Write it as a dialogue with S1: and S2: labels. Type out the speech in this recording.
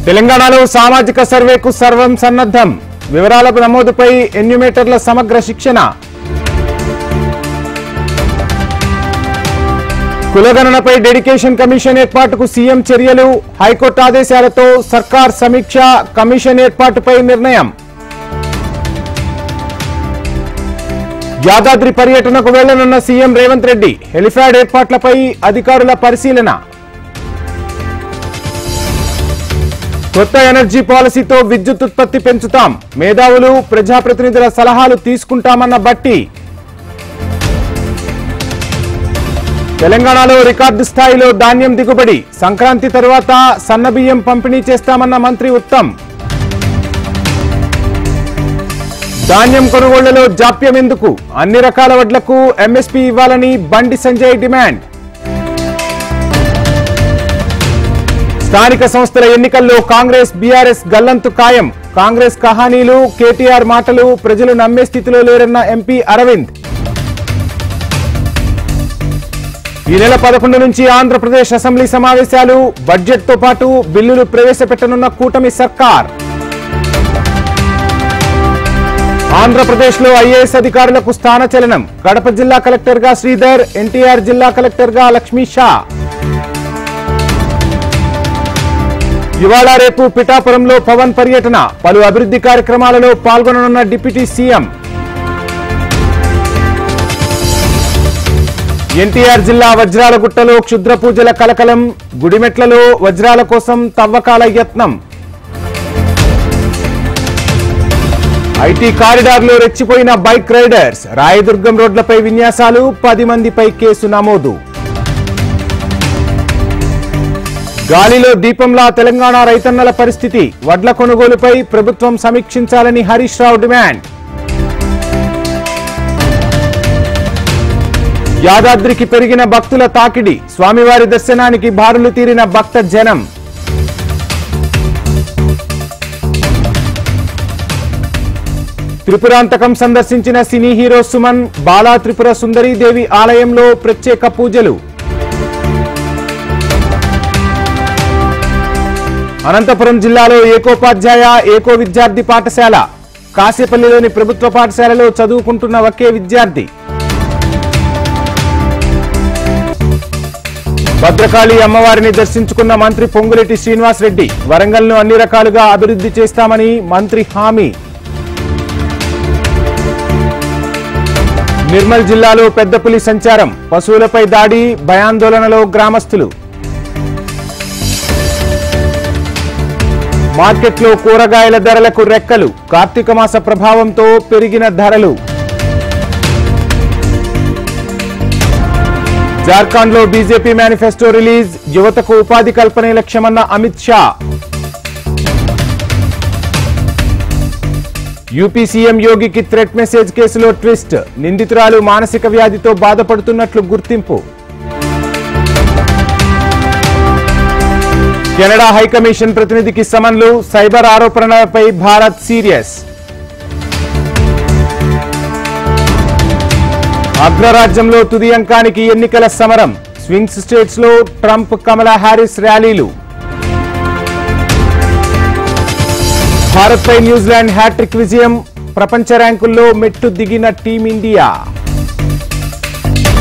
S1: తెలంగాణలో సామాజిక సర్వేకు సర్వం సన్నద్ధం వివరాల నమోదుపై ఎన్యూమేటర్ల సమగ్ర శిక్షణ కులగణనపై డెడికేషన్ కమిషన్ ఏర్పాటుకు సీఎం చర్యలు హైకోర్టు ఆదేశాలతో సర్కార్ సమీక్ష కమిషన్ ఏర్పాటుపై నిర్ణయం యాదాద్రి పర్యటనకు వెళ్లనున్న సీఎం రేవంత్ రెడ్డి హెలిప్యాడ్ ఏర్పాట్లపై అధికారుల పరిశీలన కొత్త ఎనర్జీ పాలసీతో విద్యుత్ ఉత్పత్తి పెంచుతాం మేధావులు ప్రజాప్రతినిధుల సలహాలు తీసుకుంటామన్న బట్టి తెలంగాణలో రికార్డు స్థాయిలో ధాన్యం దిగుబడి సంక్రాంతి తరువాత సన్నబియ్యం పంపిణీ చేస్తామన్న మంత్రి ఉత్తమ్ ధాన్యం కొనుగోళ్లలో జాప్యం ఎందుకు అన్ని రకాల వడ్లకు ఎంఎస్పీ ఇవ్వాలని బండి సంజయ్ డిమాండ్ స్థానిక సంస్థల ఎన్నికల్లో కాంగ్రెస్ బీఆర్ఎస్ గల్లంతు ఖాయం కాంగ్రెస్ కహానీలు కేటీఆర్ మాటలు ప్రజలు నమ్మే స్థితిలో లేరన్న ఎంపీ అరవింద్ ఈ నెల పదకొండు నుంచి ఆంధ్రప్రదేశ్ అసెంబ్లీ సమావేశాలు బడ్జెట్ తో పాటు బిల్లులు ప్రవేశపెట్టనున్న కూటమి సర్కార్ ఆంధ్రప్రదేశ్ లో ఐఏఎస్ అధికారులకు స్థానచలనం కడప జిల్లా కలెక్టర్ గా శ్రీధర్ ఎన్టీఆర్ జిల్లా కలెక్టర్ గా లక్ష్మీ షా ఇవాళ రేపు పిఠాపురంలో పవన్ పర్యటన పలు అభివృద్ధి కార్యక్రమాలలో పాల్గొననున్న డిప్యూటీ సీఎం ఎన్టీఆర్ జిల్లా వజ్రాల గుట్టలో క్షుద్ర పూజల కలకలం గుడిమెట్లలో వజ్రాల కోసం తవ్వకాల యత్నం ఐటీ కారిడార్లో రెచ్చిపోయిన బైక్ రైడర్స్ రాయదుర్గం రోడ్లపై విన్యాసాలు పది మందిపై కేసు నమోదు గాలిలో దీపంలా తెలంగాణ రైతన్నల పరిస్థితి వడ్ల కొనుగోలుపై ప్రభుత్వం సమీక్షించాలని హరీష్ రావు డిమాండ్ యాదాద్రికి పెరిగిన భక్తుల తాకిడి స్వామివారి దర్శనానికి బారులు తీరిన భక్త జనం త్రిపురాంతకం సందర్శించిన సినీ హీరో సుమన్ బాలా త్రిపుర సుందరీదేవి ఆలయంలో ప్రత్యేక పూజలు అనంతపురం జిల్లాలో ఏకోపాధ్యాయ ఏకో విద్యార్థి పాఠశాల కాసేపల్లిలోని ప్రభుత్వ పాఠశాలలో చదువుకుంటున్న ఒకే విద్యార్థి భద్రకాళి అమ్మవారిని దర్శించుకున్న మంత్రి పొంగులేటి శ్రీనివాస్ రెడ్డి వరంగల్ను అన్ని రకాలుగా అభివృద్ధి చేస్తామని మంత్రి హామీ నిర్మల్ జిల్లాలో పెద్ద పులి సంచారం పశువులపై దాడి భయాందోళనలో గ్రామస్తులు మార్కెట్లో కూరగాయల ధరలకు రెక్కలు కార్తీక మాస ప్రభావంతో పెరిగిన ధరలు జార్ఖండ్లో బీజేపీ మేనిఫెస్టో రిలీజ్ యువతకు ఉపాధి కల్పనే లక్ష్యమన్న అమిత్ షా యూపీ సీఎం యోగికి థ్రెట్ మెసేజ్ కేసులో ట్విస్ట్ నిందితురాలు మానసిక వ్యాధితో బాధపడుతున్నట్లు గుర్తింపు కెనడా హైకమిషన్ ప్రతినిధికి సమన్లు సైబర్ ఆరోపణలపై భారత్ సీరియస్ అగ్రరాజ్యంలో తుది అంకానికి ఎన్నికల సమరం స్వింగ్స్ స్టేట్స్ లో ట్రంప్ కమలా హ్యారిస్ ర్యాలీలు భారత్పై న్యూజిలాండ్ హ్యాట్రిక్ విజయం ప్రపంచ ర్యాంకుల్లో మెట్టు దిగిన టీమిండియా